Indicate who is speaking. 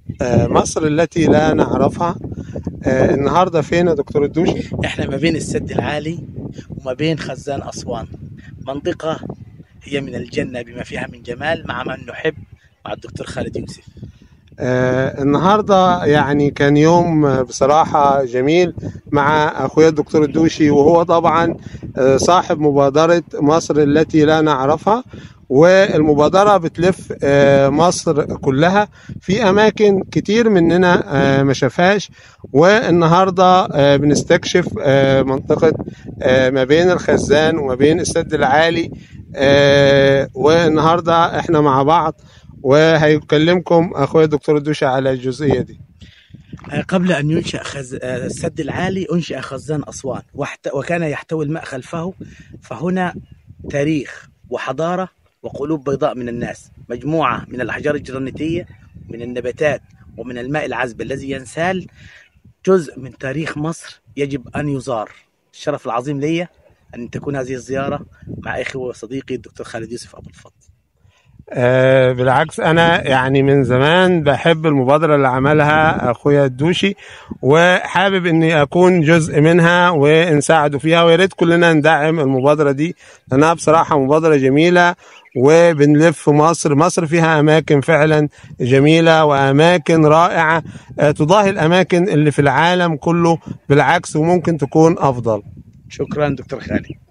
Speaker 1: آه، مصر التي لا نعرفها آه، النهارده فين يا دكتور الدوشي؟
Speaker 2: احنا ما بين السد العالي وما بين خزان اسوان منطقه هي من الجنه بما فيها من جمال مع من نحب مع الدكتور خالد يوسف
Speaker 1: آه، النهارده يعني كان يوم آه، بصراحة جميل مع أخويا الدكتور الدوشي وهو طبعا آه، صاحب مبادرة مصر التي لا نعرفها والمبادرة بتلف آه، مصر كلها في أماكن كتير مننا آه، ما شافهاش والنهاردة آه، بنستكشف آه، منطقة آه، ما بين الخزان وما بين السد العالي آه، والنهاردة احنا مع بعض وهيكلمكم اخويا الدكتور الدوشة على الجزئية دي
Speaker 2: آه، قبل ان ينشا خز... آه، السد العالي انشا خزان اسوان وحت... وكان يحتوي الماء خلفه فهنا تاريخ وحضاره وقلوب بيضاء من الناس مجموعه من الاحجار الجرانيتيه من النباتات ومن الماء العذب الذي ينسال جزء من تاريخ مصر يجب ان يزار الشرف العظيم لي ان تكون هذه الزياره مع اخي وصديقي الدكتور خالد يوسف ابو الفضل
Speaker 1: آه بالعكس انا يعني من زمان بحب المبادرة اللي عملها اخويا الدوشي وحابب اني اكون جزء منها ونساعده فيها ويا ريت كلنا ندعم المبادرة دي لانها بصراحة مبادرة جميلة وبنلف مصر مصر فيها اماكن فعلا جميلة واماكن رائعة آه تضاهي الاماكن اللي في العالم كله بالعكس وممكن تكون افضل
Speaker 2: شكرا دكتور خالد